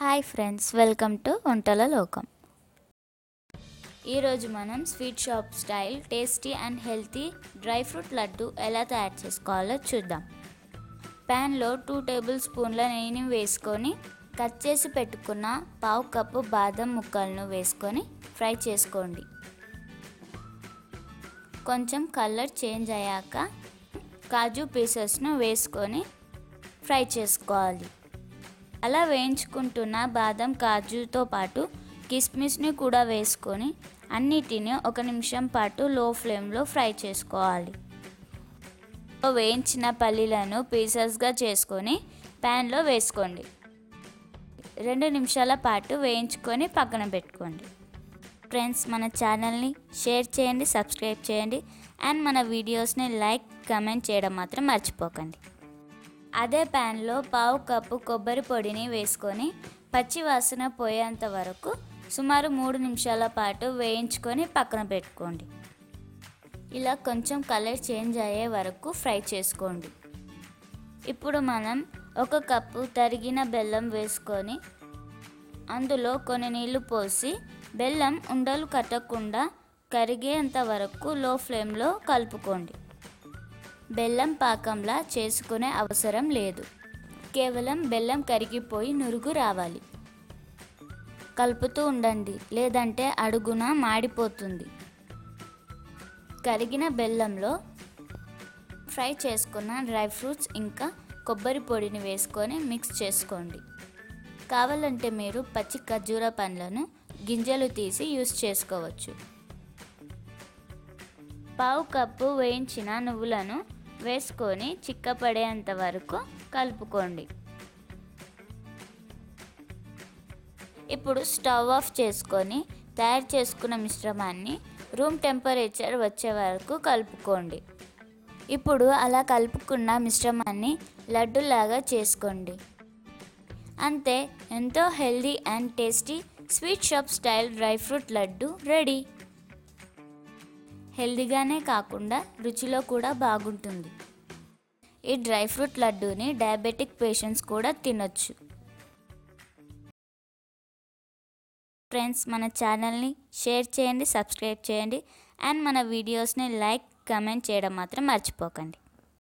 hi friends welcome to వంటల లోకం ఈరోజు మనం sweet shop style tasty and healthy dry fruit laddu ఎలా తయారు చేసుకోవాలో చూద్దాం ప్యాన్లో టూ టేబుల్ స్పూన్ల నెయ్యిని వేసుకొని కట్ చేసి పెట్టుకున్న పావు కప్పు బాదం ముక్కలను వేసుకొని ఫ్రై చేసుకోండి కొంచెం కలర్ చేంజ్ అయ్యాక కాజు పీసెస్ను వేసుకొని ఫ్రై చేసుకోవాలి అలా వేయించుకుంటున్న బాదం కాజుతో పాటు కిస్మిస్ని కూడా వేసుకొని అన్నిటిని ఒక నిమిషం పాటు లో ఫ్లేమ్లో ఫ్రై చేసుకోవాలి వేయించిన పల్లీలను పీసెస్గా చేసుకొని ప్యాన్లో వేసుకోండి రెండు నిమిషాల పాటు వేయించుకొని పక్కన పెట్టుకోండి ఫ్రెండ్స్ మన ఛానల్ని షేర్ చేయండి సబ్స్క్రైబ్ చేయండి అండ్ మన వీడియోస్ని లైక్ కమెంట్ చేయడం మాత్రం మర్చిపోకండి అదే ప్యాన్లో పావు కప్పు కొబ్బరి పొడిని వేసుకొని పచ్చి వాసన పోయేంత వరకు సుమారు మూడు నిమిషాల పాటు వేయించుకొని పక్కన పెట్టుకోండి ఇలా కొంచెం కలర్ చేంజ్ అయ్యే వరకు ఫ్రై చేసుకోండి ఇప్పుడు మనం ఒక కప్పు తరిగిన బెల్లం వేసుకొని అందులో కొన్ని నీళ్లు పోసి బెల్లం ఉండలు కట్టకుండా కరిగేంత వరకు లో ఫ్లేమ్లో కలుపుకోండి బెల్లం పాకంలా చేసుకునే అవసరం లేదు కేవలం బెల్లం కరిగిపోయి నురుగు రావాలి కలుపుతూ ఉండండి లేదంటే అడుగున మాడిపోతుంది కరిగిన బెల్లంలో ఫ్రై చేసుకున్న డ్రై ఫ్రూట్స్ ఇంకా కొబ్బరి పొడిని వేసుకొని మిక్స్ చేసుకోండి కావాలంటే మీరు పచ్చి ఖర్జూర పండ్లను గింజలు తీసి యూస్ చేసుకోవచ్చు పావు కప్పు వేయించిన నువ్వులను వేసుకొని చిక్కపడేంత వరకు కలుపుకోండి ఇప్పుడు స్టవ్ ఆఫ్ చేసుకొని తయారు చేసుకున్న మిశ్రమాన్ని రూమ్ టెంపరేచర్ వచ్చే వరకు కలుపుకోండి ఇప్పుడు అలా కలుపుకున్న మిశ్రమాన్ని లడ్డులాగా చేసుకోండి అంతే ఎంతో healthy and tasty sweet shop style dry fruit laddu ready హెల్దీగానే కాకుండా రుచిలో కూడా బాగుంటుంది ఈ డ్రై ఫ్రూట్ లడ్డూని డయాబెటిక్ పేషెంట్స్ కూడా తినొచ్చు ఫ్రెండ్స్ మన ఛానల్ని షేర్ చేయండి సబ్స్క్రైబ్ చేయండి అండ్ మన వీడియోస్ని లైక్ కమెంట్ చేయడం మాత్రం మర్చిపోకండి